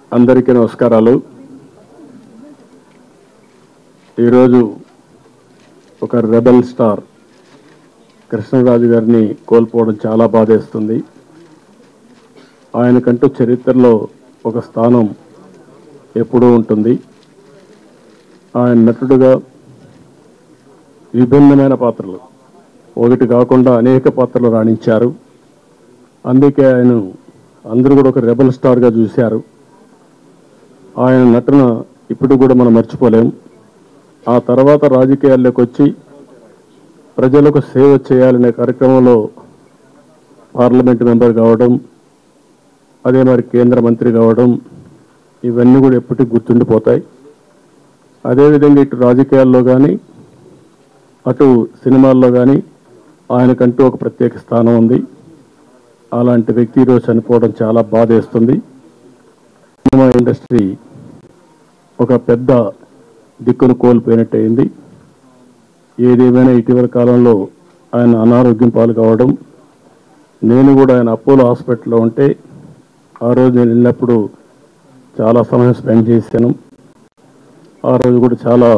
అందరికీ నమస్కారాలు ఈరోజు ఒక రెబల్ స్టార్ కృష్ణరాజు గారిని కోల్పోవడం చాలా బాధేస్తుంది ఆయనకంటూ చరిత్రలో ఒక స్థానం ఎప్పుడూ ఉంటుంది ఆయన నటుడుగా విభిన్నమైన పాత్రలు ఒకటి కాకుండా అనేక పాత్రలు రాణించారు అందుకే ఆయన అందరూ కూడా ఒక రెబల్ స్టార్గా చూశారు ఆయన నటన ఇప్పుడు కూడా మనం మర్చిపోలేం ఆ తర్వాత రాజకీయాల్లోకి వచ్చి ప్రజలకు సేవ చేయాలనే కార్యక్రమంలో పార్లమెంట్ మెంబర్ కావడం అదే మరి కేంద్ర మంత్రి కావడం ఇవన్నీ కూడా ఎప్పటికీ గుర్తుండిపోతాయి అదేవిధంగా ఇటు రాజకీయాల్లో కానీ అటు సినిమాల్లో కానీ ఆయనకంటూ ఒక ప్రత్యేక స్థానం ఉంది అలాంటి వ్యక్తి ఈరోజు చనిపోవడం చాలా బాధేస్తుంది సినిమా ఇండస్ట్రీ ఒక పెద్ద దిక్కును కోల్పోయినట్టయింది ఏదేమైనా ఇటీవల కాలంలో ఆయన అనారోగ్యం పాలు కావడం నేను కూడా ఆయన అపోలో హాస్పిటల్లో ఉంటే ఆ రోజు నేను వెళ్ళినప్పుడు చాలా సమయం స్పెండ్ చేశాను ఆ రోజు కూడా చాలా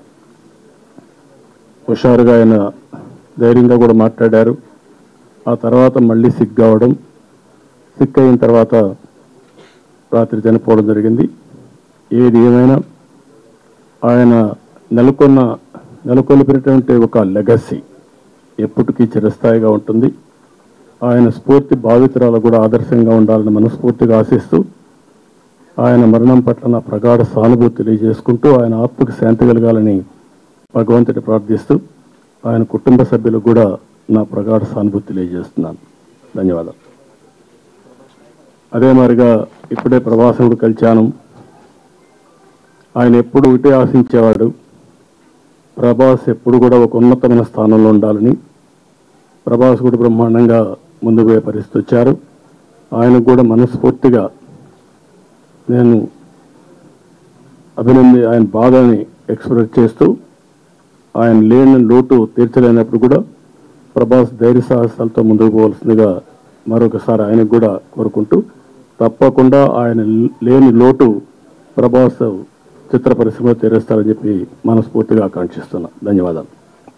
హుషారుగా ఆయన ధైర్యంగా కూడా మాట్లాడారు ఆ తర్వాత మళ్ళీ సిక్ కావడం సిక్ అయిన తర్వాత రాత్రి చనిపోవడం జరిగింది ఏది ఏమైనా ఆయన నెలకొన్న నెలకొల్పినటువంటి ఒక లెగసీ ఎప్పటికీ చిరస్థాయిగా ఉంటుంది ఆయన స్ఫూర్తి భావితరాలకు కూడా ఆదర్శంగా ఉండాలని మనస్ఫూర్తిగా ఆశిస్తూ ఆయన మరణం పట్ల నా ప్రగాఢ సానుభూతి తెలియజేసుకుంటూ ఆయన ఆత్మకు శాంతి కలగాలని భగవంతుని ప్రార్థిస్తూ ఆయన కుటుంబ సభ్యులకు కూడా నా ప్రగాఢ సానుభూతి తెలియజేస్తున్నాను ధన్యవాదాలు అదే మరిగా ఇప్పుడే ప్రవాసం కూడా కలిశాను ఆయన ఎప్పుడు ఒకటే ఆశించేవాడు ప్రభాస్ ఎప్పుడు కూడా ఒక ఉన్నతమైన స్థానంలో ఉండాలని ప్రభాస్ కూడా బ్రహ్మాండంగా ముందుకు పోయే పరిస్థితి వచ్చారు ఆయనకు కూడా మనస్ఫూర్తిగా నేను అభినంది ఆయన బాధని ఎక్స్ప్రెస్ చేస్తూ ఆయన లేని లోటు తీర్చలేనప్పుడు కూడా ప్రభాస్ ధైర్య సాహసాలతో ముందుకు పోవాల్సిందిగా మరొకసారి ఆయనకు కూడా కోరుకుంటూ తప్పకుండా ఆయన లేని లోటు ప్రభాస్ చిత్ర పరిశ్రమ తీరుస్తారని చెప్పి మనస్ఫూర్తిగా ఆకాంక్షిస్తున్నా ధన్యవాదాలు